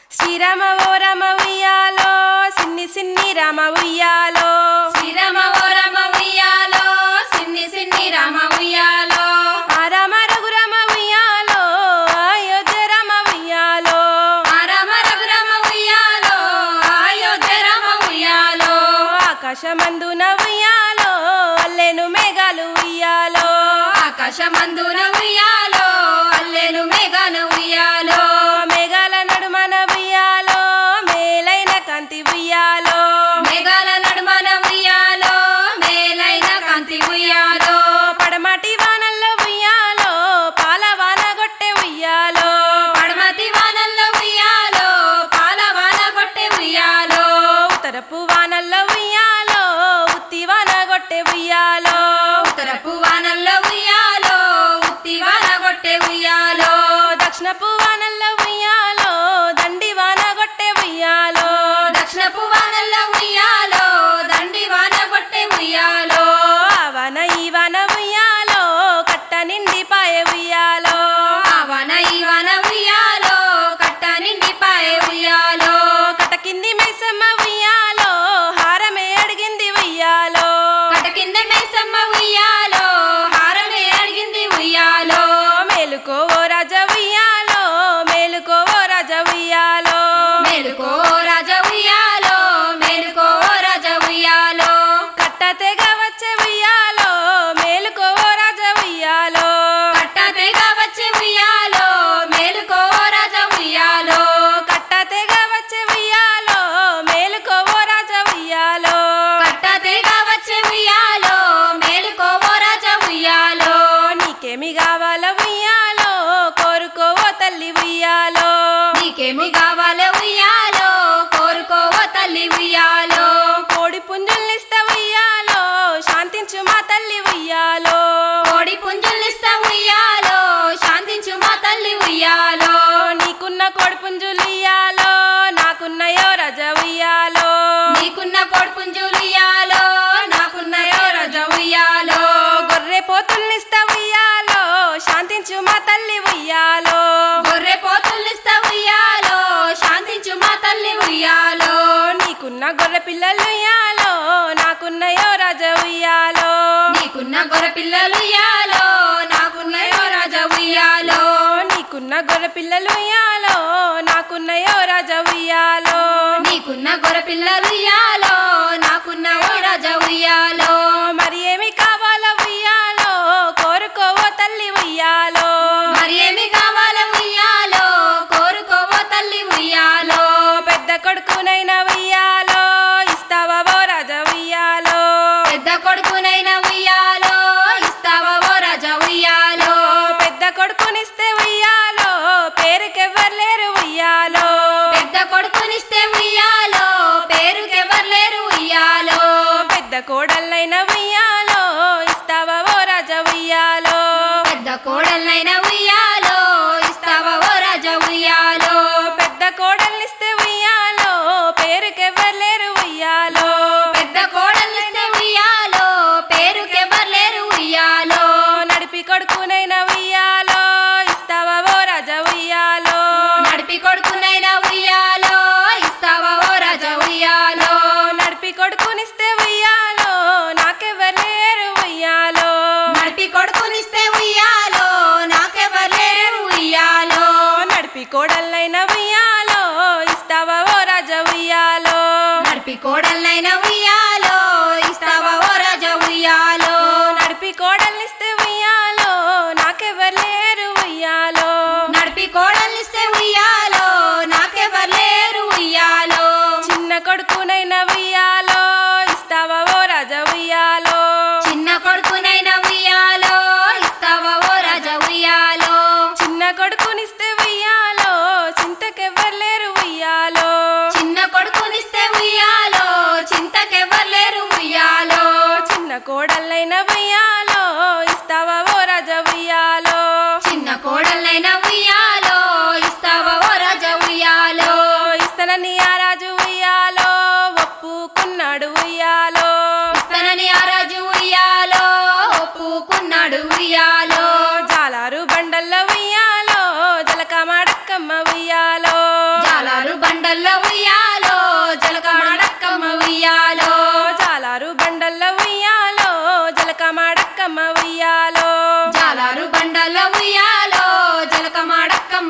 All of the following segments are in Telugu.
శ్రీరామ ఓ రామ ఉయ్యాలో సిన్ని సిన్ని రామ ఉయ్యాలో శ్రీరామ ఓ రామ ఉయ్యాలో సిన్ని సిన్ని రామ ఉయ్యాలో ఆ రామ రఘురామ ఉయ్యాలో అయోధ్య రామ ఉయ్యాలో ఆ రామ రఘురామ ఉయ్యాలో అయోధ్య రామ ఉయ్యాలో ఆకాశమందున ఉయ్యాలో అల్లెను మేఘాలు ఉయ్యాలో ఆకాశమందున ఉయ్యాలో అల్లెను మేఘాన ఉయ్యాలో మేఘాల నడుమన ఉయ్యాలో మేలైన కాంతి ఉయ్యాలో మేఘాల నడుమన ఉయ్యాలో మేలైన కాంతి ఉయ్యాలో పడమటి వానల్లో ఉయ్యాలో పాల వాన గొట్టె ఉయ్యాలో పడమతి వానల్లో ఉయ్యాలో పాల వాన కొట్టే ఉయ్యాలో ఉత్తరపు వానల్లో ఉయ్యాలో ఉత్తి వాన గొట్టె ఉయ్యాలో ఉత్తరపు వానల్లో ఉయ్యాలో ఉత్తి వాన కొట్టే ఉయ్యాలో దక్షిణపు వానల్లో ఉయ్యాలో దండి వాన గొట్టె ఉయ్యాలో దక్షిణపు వానల్లో ఉయ్యాలో దండి వాన కొట్టే ఉయ్యాలో ఆ వాన ఈ వాన ఉయ్యాలో కట్ట నిండి పాయ ఉయ్యాలో ఆ వాన ఈ వాన ఉయ్యాలో కట్ట నిండి పాయే ఉయ్యాలో కట్ట కింది మైసమ్మ ఉయ్యాలో హారమే అడిగింది ఉయ్యాలో కట కింద మైసమ్మ ఉయ్యాలో హారమే అడిగింది ఉయ్యాలో మేలుకో ఓ రాజ ఉయ్యాలో మేలుకో ఓ రాజ ఉయ్యాలో మేలుకో రాజ ఉయ్యాలో మేలుకో రాజ ఉయ్యాలో కట్ట తెగ వచ్చే ఉయ్యాలో మేలుకో ఓ రాజ ఉయ్యాలో కట్ట తెగ వచ్చే ఉయ్యాలో మేలుకో రాజ ఉయ్యాలో కట్ట తెగ వచ్చే ఉయ్యాలో మేలుకో ఓ రాజ ఉయ్యాలో కట్ట తెగ వచ్చే ఉయ్యాలో మేలుకో రాజ ఉయ్యాలో నీకేమి కావాలో ఉయ్యాలో కోరుకో ఓ తల్లి ఉయ్యాలో నీకేమి కావాలో ఉయ్యాలో కోరుకో తల్లి ఉయ్యాలో కోడి పుంజుల్నిస్తా ఉయ్యాలో శాంతించు మా తల్లి ఉయ్యాలో కోడి పుంజుల్నిస్తా ఉయ్యాలో శాంతించు మా తల్లి ఉయ్యాలో నీకున్న కోడి పుంజులు ఇయ్యాలో నాకున్నయో రజ ఉయ్యాలో నీకున్న కోడి పుంజులు ఉయ్యాలో నాకున్నయో రజ ఉయ్యాలో గొర్రె పోతుల్నిస్తా ఉయ్యాలో శాంతించు మా తల్లి ఉయ్యాలో గొర్రె పోతుల్నిస్తా ఉయ్యాలో శాంతించు మా తల్లి ఉయ్యాలో నీకున్న గొర్రె పిల్లలు ఉయ్యాలో నాకున్నయో రజ ఉయ్యాలో నీకున్న గొర్రె పిల్లలు ఉయ్యాలో నాకున్నయో రాజ ఉయ్యాలో నీకున్న గొర్రె పిల్లలు ఉయ్యాలో నాకున్నయో రజ ఉయ్యాలో నీకున్న గొర్రె పిల్లలు ఉయ్యాలో నాకున్నయో రాజ ఉయ్యాలో మరి ఏమి కావాలో ఉయ్యాలో కోరుకోవో తల్లి ఉయ్యాలో మరి ఏమి కావాలో ఉయ్యాలో కోరుకోవో తల్లి ఉయ్యాలో పెద్ద కొడుకునైనా ఉయ్యాలో ఇస్తావా ఓ రాజ ఉయ్యాలో పెద్ద కొడుకునైనా ఉయ్యాలో ఇస్తావా ఓ రాజ ఉయ్యాలో పెద్ద కొడుకునిస్తే ఉయ్యాలో పేరుకెవ్వరు లేరు ఉయ్యాలో పెద్ద కొడుకునిస్తే ఉయ్యాలో పేరుకెవరు లేరు ఉయ్యాలో పెద్ద కోడళ్ళైన ఉయ్యాలో ఇస్తావా ఓ రాజ ఉయ్యాలో పెద్ద కోడలైన ఉయ్యాలో ఇస్తావా ఓ రాజ ఉయ్యాలో పెద్ద కోడల్నిస్తే ఉయ్యాలో పేరుకెవ్వరు లేరు ఉయ్యాలో పెద్ద కోడలిస్తే ఉయ్యాలో పేరుకెవరు లేరు ఉయ్యాలో నడిపి కొడుకునైనా ఉయ్యాలో ఇస్తావా ఓ రాజ ఉయ్యాలో నడిపి కొడుకునైనా ఉయ్యాలో ఇస్తావా ఓ రాజ ఉయ్యాలో నడిపి కొడుకునిస్తే ఉయ్యాలో నాకెవ్వరు లేరు ఉయ్యాలో నడిపి కొడుకునిస్తే ఉయ్యాలో నాకెవరు లేరు ఉయ్యాలో నడిపి కోడళ్ళైన ఉయ్యాలో ఇస్తావా ఓ రాజ ఉయ్యాలో నడిపి కోడలైన ఉయ్యాలో ఇస్తావా ఓ రాజ ఉయ్యాలో నడిపి కోడల్నిస్తే ఉయ్యాలో నాకెవ్వరు లేరు ఉయ్యాలో నడిపి కోడలిస్తే ఉయ్యాలో నాకెవరు లేరు ఉయ్యాలో చిన్న కొడుకునైనా ఉయ్యాలో ఇస్తావా ఓ రాజ ఉయ్యాలో చిన్న కొడుకునైనా ఉయ్యాలో ఇస్తావా ఓ రాజ ఉయ్యాలో చిన్న కొడుకునిస్తే ఉయ్యాలో చింతకెవ్వరు లేరు ఉయ్యాలో చిన్న కొడుకునిస్తే ఉయ్యాలో చింతకెవరు లేరు ఉయ్యాలో చిన్న కోడళ్ళైన ఉయ్యాలో ఇస్తావా ఓ రాజ ఉయ్యాలో చిన్న కోడలైన ఉయ్యాలో ఇస్తావా ఓ రాజ ఉయ్యాలో ఇస్తానని ఆ రాజు ఉయ్యాలో ఒప్పుకున్నాడు ఉయ్యాలో ఇస్తానని ఆ రాజు ఉయ్యాలో ఒప్పుకున్నాడు ఉయ్యాలో జాలారు బండల్లో ఉయ్యాలో జలకమాడక్కమ్మ ఉయ్యాలో జాలారు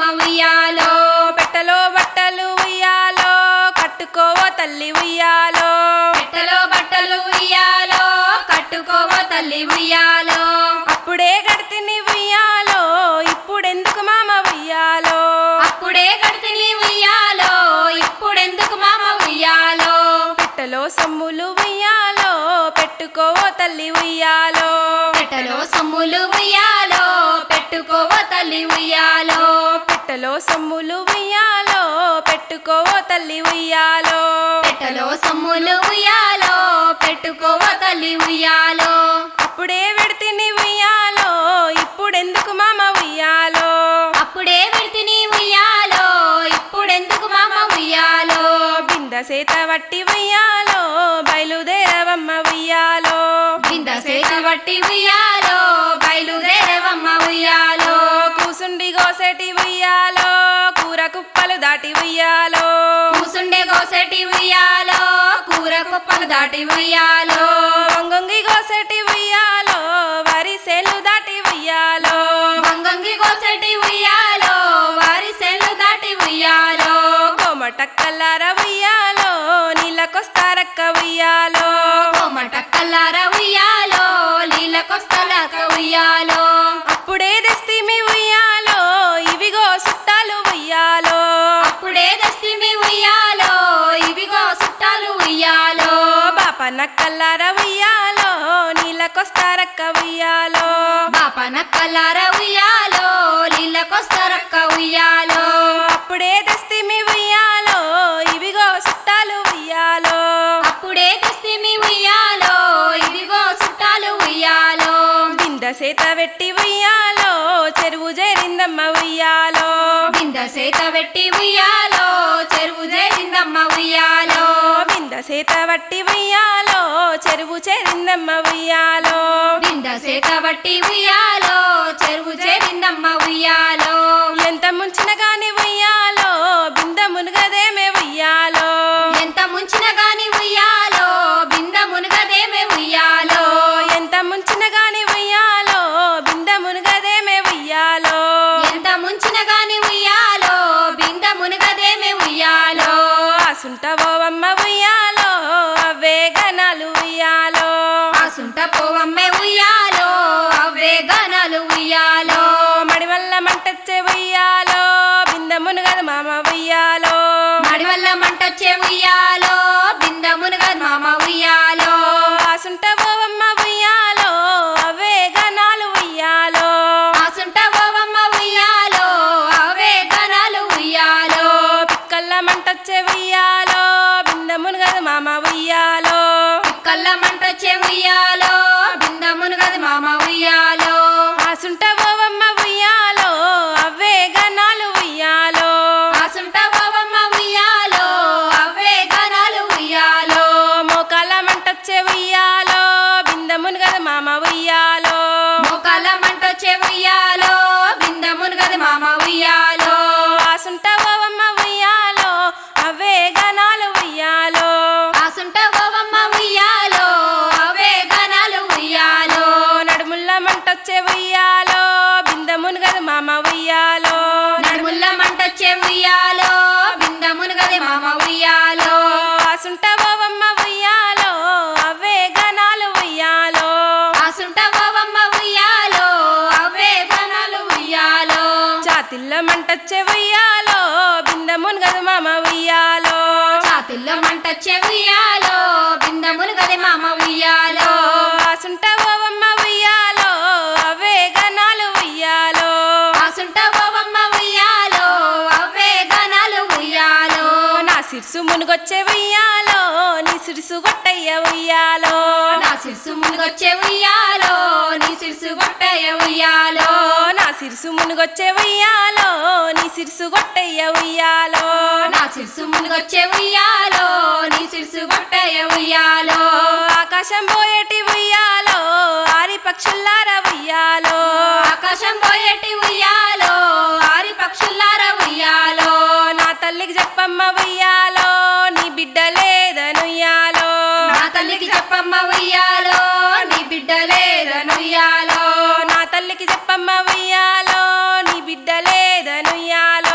ఉయ్యాలో పెట్టలో బట్టలు ఉయ్యాలో కట్టుకోవో తల్లి ఉయ్యాలో పెట్టలో బట్టలు ఉయ్యాలో కట్టుకోవో తల్లి ఉయ్యాలో అప్పుడే గడితిని ఉయ్యాలో ఇప్పుడెందుకు మామ ఉయ్యాలో అప్పుడే కడితిని ఉయ్యాలో ఇప్పుడెందుకు మామ ఉయ్యాలో పెట్టలో సొమ్ములు ఉయ్యాలో పెట్టుకోవో తల్లి ఉయ్యాలో పెట్టలో సొమ్ములు ఉయ్యాలో పెట్టుకోవో తల్లి ఉయ్యాలో పెట్టలో సొమ్ములు ఉయ్యాలో పెట్టుకోవో తల్లి ఉయ్యాలో పెట్టలో సొమ్ములు ఉయ్యాలో పెట్టుకోవో తల్లి ఉయ్యాలో అప్పుడే వెడితిని ఉయ్యాలో ఇప్పుడెందుకు మామ ఉయ్యాలో అప్పుడే విడితిని ఉయ్యాలో ఇప్పుడెందుకు మామ ఉయ్యాలో బింద సేత వట్టి ఉయ్యాలో బయలుదేరవమ్మ ఉయ్యాలో బింద సేత వట్టి ఉయ్యాలో బయలుదేరవమ్మ ఉయ్యాలో కూసుండి గోసెటి ఉయ్యాలో కూర కుప్పలు దాటి ఉయ్యాలో కూసుండే గోసెటి ఉయ్యాలో కూర కుప్పలు దాటి ఉయ్యాలో వంగొంగి గోసెటి ఉయ్యాలో వరి సేలు దాటి ఉయ్యాలో వంగంగి గోసెటి ఉయ్యాలో వారి సెల్లు దాటి ఉయ్యాలో కోమటక్కల్లార ఉయ్యాలో నీళ్ళకొస్తారక్క ఉయ్యాలో కోమట కల్లార ఉయ్యాలో నీళ్ళకొస్తలాక ఉయ్యాలో అప్పుడే తెస్తిమి ఉయ్యాలో ఇవిగో సుట్టాలు ఉయ్యాలో అప్పుడే దస్తిమి ఉయ్యాలో ఇవిగో చుట్టాలు ఉయ్యాలో బాపన్న కల్లార ఉయ్యాలో నీళ్ళకొస్తారక్క ఉయ్యాలో బాపన కల్లార ఉయ్యాలో నీళ్ళకొస్తరక్క ఉయ్యాలో అప్పుడే తెస్తిమి ఉయ్యాలో ఇవిగో సుట్టాలు ఉయ్యాలో అప్పుడే దస్తిమి ఉయ్యాలో ఇవిగో చుట్టాలు ఉయ్యాలో బింద సేత వెట్టి ఉయ్యాలో చెరువు చేరిందమ్మ ఉయ్యాలో బింద సేత వెట్టి ఉయ్యాలో చెరువు చేరిందమ్మ ఉయ్యాలో బింద సేత వట్టి ఉయ్యాలో చెరువు చేరిందమ్మ ఉయ్యాలో బింద సేత వట్టి ఉయ్యాలో చెరువు చేరిందమ్మ ఉయ్యాలో ఎంత ముంచిన గాని ఉయ్యాలో బింద మునుగదేమే ఉయ్యాలో ఎంత ముంచిన గాని ఉయ్యాలో బింద మునుగదేమే ఉయ్యాలో ఎంత ముంచిన గాని ఉయ్యాలో బింద మునుగదేమే ఉయ్యాలో ఎంత ముంచిన గాని ఉయ్యాలో బింద మునుగదేమే ఉయ్యాలో ఆసుంటవోవమ్మ ఉయ్యాలో అవే గనాలు ఉయ్యాలో ఆసుంట పోవమ్మే ఉయ్యాలో అవే గనాలు ఉయ్యాలో మడివల్ల మంటచ్చే ఉయ్యాలో బింద మునుగదు మామ ఉయ్యాలో మడివల్ల మంటొచ్చే ఉయ్యాలో బింద మునుగదు మామ ఉయ్యాలో ఆసుంటవోవమ్మ ఉయ్యాలో అవే గనాలు ఉయ్యాలో ఆసుంట పోవమ్మ ఉయ్యాలో అవే గనాలు ఉయ్యాలో పిక్కల్ల మంటచ్చే ఉయ్యాలో బింద మునుగదు మామ ఉయ్యాలో కళ్ళ మంటొచ్చే ఉయ్యాలో బింద మునుగదు మామ ఉయ్యాలో ఆసుంటవోవమ్మ ఉయ్యాలో అవే గనాలు ఉయ్యాలో ఆసుంట పోవమ్మ ఉయ్యాలో అవే గనాలు ఉయ్యాలో మోకాల మంటచ్చే ఉయ్యాలో బింద మునుగదు మామ ఉయ్యాలో మోకాల మంటొచ్చే ఉయ్యాలో బింద మునుగదు మామ ఉయ్యాలో ఆసుంటవోవమ్మ ఉయ్యాలో అవే గనాలు ఉయ్యాలో ఆసుంట పోవమ్మ ఉయ్యాలో అవే గనాలు ఉయ్యాలో నడుముల్ల మంటొచ్చే ఉయ్యాలో బింద మునుగదు మామ ఉయ్యాలో నడుముల్ల మంటొచ్చే ఉయ్యాలో బింద మునుగది మామ ఉయ్యాలో ఆసుంటవోవమ్మ ఉయ్యాలో అవే గనాలు ఉయ్యాలో ఆసుంట పోవమ్మ ఉయ్యాలో అవే గనాలు ఉయ్యాలో జాతిల్ల మంటొచ్చే ఉయ్యాలో బింద మునుగదు మామ ఉయ్యాలో చాతుల్లో మంటొచ్చే ఉయ్యాలో బింద మునుగది మామ ఉయ్యాలో ఆసుంటవోవమ్మ ఉయ్యాలో అవే గనాలు ఉయ్యాలో ఆసుంట పోవమ్మ ఉయ్యాలో అవే గనాలు ఉయ్యాలో నా సిర్సు మునుగొచ్చే ఉయ్యాలో నీ సిరుసు గొట్టయ్య ఉయ్యాలో నా సిర్సు మునుగొచ్చే ఉయ్యాలో నీ సిర్సు గొట్టయ్య ఉయ్యాలో నా సిరుసు మునుగొచ్చే ఉయ్యాలో నీ సిరుసు గొట్టయ్య ఉయ్యాలో నా సిర్సు మునుగొచ్చే ఉయ్యాలో నీ సిర్సు గొట్టయ్య ఉయ్యాలో ఆకాశం పోయేటి ఉయ్యాలో ఆరి పక్షుల్లార ఉయ్యాలో ఆకాశం పోయేటి ఉయ్యాలో ఆరి పక్షుల్లార ఉయ్యాలో నా తల్లికి చెప్పమ్మ ఉయ్యాలో నీ బిడ్డ లేదనుయ్యాలో నా తల్లికి చెప్పమ్మ ఉయ్యాలో నీ బిడ్డ లేదనుయ్యాలో నా తల్లికి చెప్పమ్మ ఉయ్యాలో నీ బిడ్డ లేదనుయ్యాలో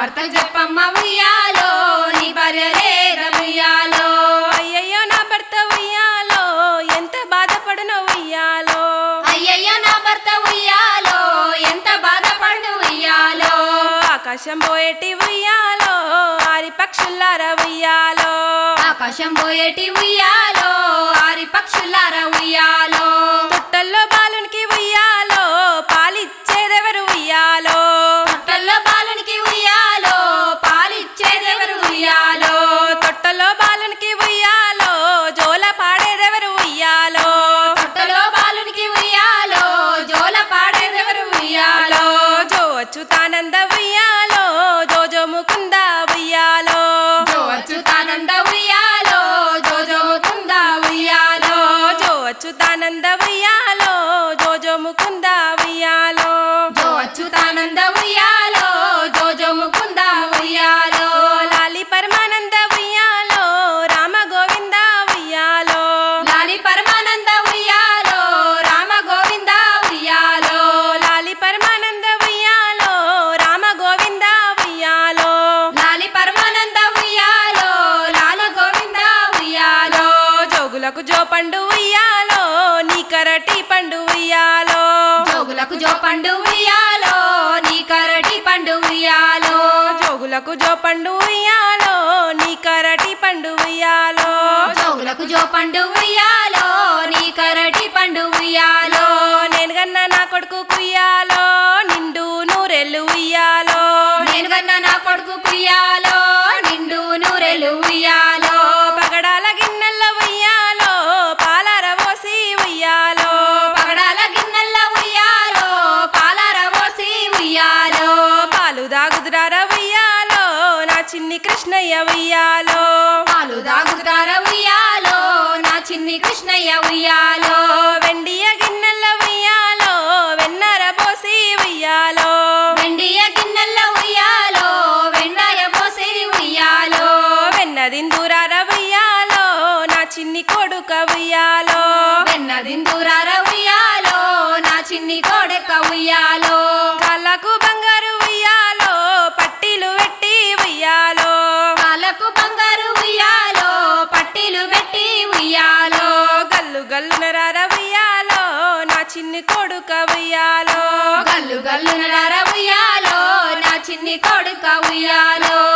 భర్త చెప్పమ్మ ఉయ్యాలో నీ భార్య లేద ఉయ్యాలో అయ్యయ్యో నా భర్త ఉయ్యాలో ఎంత బాధపడునో ఉయ్యాలో అయ్యయ్య నా భర్త ఉయ్యాలో ఎంత బాధపడు ఉయ్యాలో ఆకాశం పోయేటి ఉయ్యాలో ఆరి పక్షులార ఉయ్యాలో ఆకాశం పోయేటి ఉయ్యాలో ఆరి పక్షులార ఉయ్యాలో తొట్టల్లో బాలునికి ఉయ్యాలో పాలిచ్చేదెవరు ఉయ్యాలో తొట్టల్లో బాలునికి ఉయ్యాలో పాలిచ్చేదెవరు ఉయ్యాలో తొట్టలో బాలునికి ఉయ్యాలో జోల పాడేదెవరు ఉయ్యాలో తొట్టలో బాలునికి ఉయ్యాలో జోల పాడేదెవరు ఉయ్యాలో జో అచ్యుతానంద ఉయ్యాలో జోజో ముకుంద ఉయ్యాలో జో అచ్యుతానంద ఉయ్యాలో జో జో కుంద ఉయ్యాలో జో అచ్యుతానంద ఉయ్యాలో జోజో ముకుంద ఉయ్యాలో జో అచ్యుతానంద ఉయ్యాలో జో జో ముకుంద ఉయ్యాలో లాలి పరమానంద ఉయ్యాలో రామ గోవింద ఉయ్యాలో లాలి పరమానంద ఉయ్యాలో రామ గోవింద ఉయ్యాలో లాలి పరమానంద ఉయ్యాలో రామ గోవింద ఉయ్యాలో లాలి పరమానంద ఉయ్యాలో లాల గోవింద ఉయ్యాలో జోగులకు జో పండు ఉయ్యాలో నీ కరటి పండు ఉయ్యాలో జోగులకు జో పండు ఉయ్యాలో నీ కరటి పండు ఉయ్యాలో జోగులకు జో పండు ఉయ్యాలో నీ కరటి పండు ఉయ్యాలో జోగులకు జో పండు ఉయ్యాలో నీ కరటి పండు ఉయ్యాలో నేను గన్న నా కొడుకు కుయ్యాలో నిండు నూరెళ్ళు ఉయ్యాలో నేను కన్నా నా కొడుకు కుయ్యాలో నిండు నూరెలు ఉయ్యాలో పగడాల గిన్నెల ఉయ్యాలో పాలార పోసి ఉయ్యాలో పగడాల గిన్నెల ఉయ్యాలో పాలార పోసి ఉయ్యాలో పాలు దాగుదురార ఉయ్యాలో నా చిన్ని కృష్ణయ్య ఉయ్యాలో పాలు దాగుతార ఉయ్యాలో నా చిన్ని కృష్ణయ్య ఉయ్యాలో వెండియ గిన్నెల ఉయ్యాలో వెన్నర పోసి ఉయ్యాలో వెండియ గిన్నెల ఉయ్యాలో వెండాయ పోసి ఉయ్యాలో వెన్నదిందురార ఉయ్యాలో నా చిన్ని కొడుక ఉయ్యాలో వెన్నదిందురార ఉయ్యాలో నా చిన్ని కోడెక్క ఉయ్యాలో కాళ్ళకు బంగారు ఉయ్యాలో పట్టీలు పెట్టి ఉయ్యాలో కాళ్ళకు బంగారు ఉయ్యాలో పట్టీలు పెట్టి ఉయ్యాలో గల్లు గల్లున రార ఉయ్యాలో నా చిన్ని కొడుక ఉయ్యాలో గల్లు గల్లున రార ఉయ్యాలో నా చిన్ని కొడుక ఉయ్యాలో